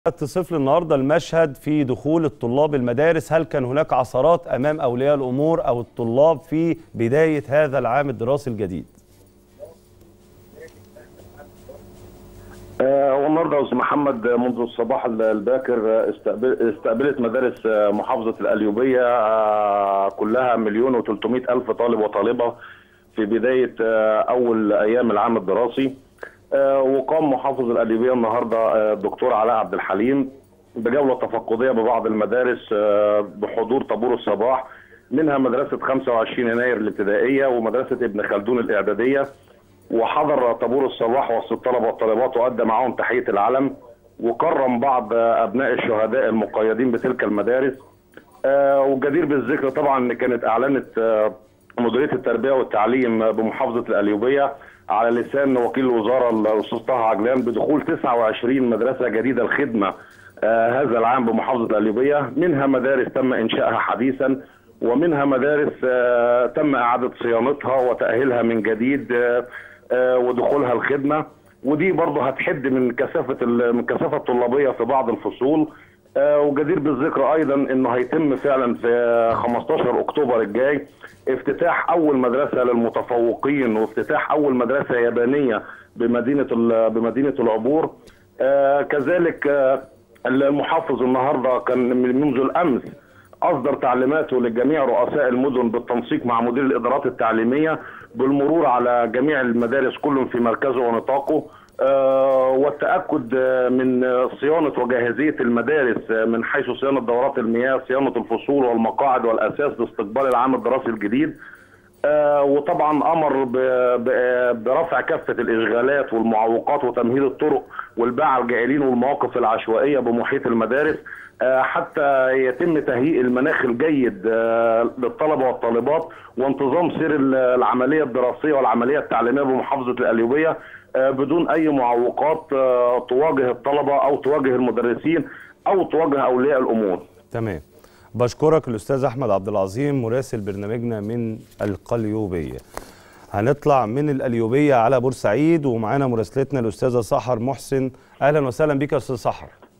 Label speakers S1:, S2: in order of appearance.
S1: تصف لي النهارده المشهد في دخول الطلاب المدارس هل كان هناك عثرات امام اولياء الامور او الطلاب في بدايه هذا العام الدراسي الجديد
S2: هو النهارده يا استاذ محمد منذ الصباح الباكر استقبل استقبلت مدارس محافظه القليوبيه كلها مليون و300 الف طالب وطالبه في بدايه اول ايام العام الدراسي وقام محافظ القليوبيه النهارده الدكتور علاء عبد الحليم بجوله تفقديه ببعض المدارس بحضور طابور الصباح منها مدرسه 25 يناير الابتدائيه ومدرسه ابن خلدون الاعداديه وحضر طابور الصباح وسط الطلبه والطالبات وادى معاهم تحيه العلم وكرم بعض ابناء الشهداء المقيدين بتلك المدارس والجدير بالذكر طبعا ان كانت اعلنت مديريه التربيه والتعليم بمحافظه القليوبيه على لسان وكيل الوزاره الاستاذ طه عجلان بدخول 29 مدرسه جديده الخدمه آه هذا العام بمحافظه القليوبيه منها مدارس تم انشائها حديثا ومنها مدارس آه تم اعاده صيانتها وتاهيلها من جديد آه ودخولها الخدمه ودي برضه هتحد من كثافه من كثافه الطلابيه في بعض الفصول وجدير بالذكر ايضا انه هيتم فعلا في 15 اكتوبر الجاي افتتاح اول مدرسه للمتفوقين وافتتاح اول مدرسه يابانيه بمدينه بمدينه العبور آه كذلك آه المحافظ النهارده كان منذ الامس اصدر تعليماته لجميع رؤساء المدن بالتنسيق مع مدير الادارات التعليميه بالمرور على جميع المدارس كل في مركزه ونطاقه آه والتاكد من صيانه وجاهزيه المدارس من حيث صيانه دورات المياه، صيانه الفصول والمقاعد والاساس لاستقبال العام الدراسي الجديد. آه وطبعا امر برفع كافه الاشغالات والمعوقات وتمهيد الطرق والباعة الجائلين والمواقف العشوائيه بمحيط المدارس آه حتى يتم تهيئ المناخ الجيد للطلبه والطالبات وانتظام سير العمليه الدراسيه والعمليه التعليميه بمحافظه القليوبيه بدون اي معوقات تواجه الطلبه او تواجه المدرسين او تواجه اولياء الامور.
S1: تمام. بشكرك الاستاذ احمد عبد العظيم مراسل برنامجنا من القليوبيه. هنطلع من القليوبيه على بورسعيد ومعانا مراسلتنا الاستاذه سحر محسن اهلا وسهلا بك يا استاذ سحر.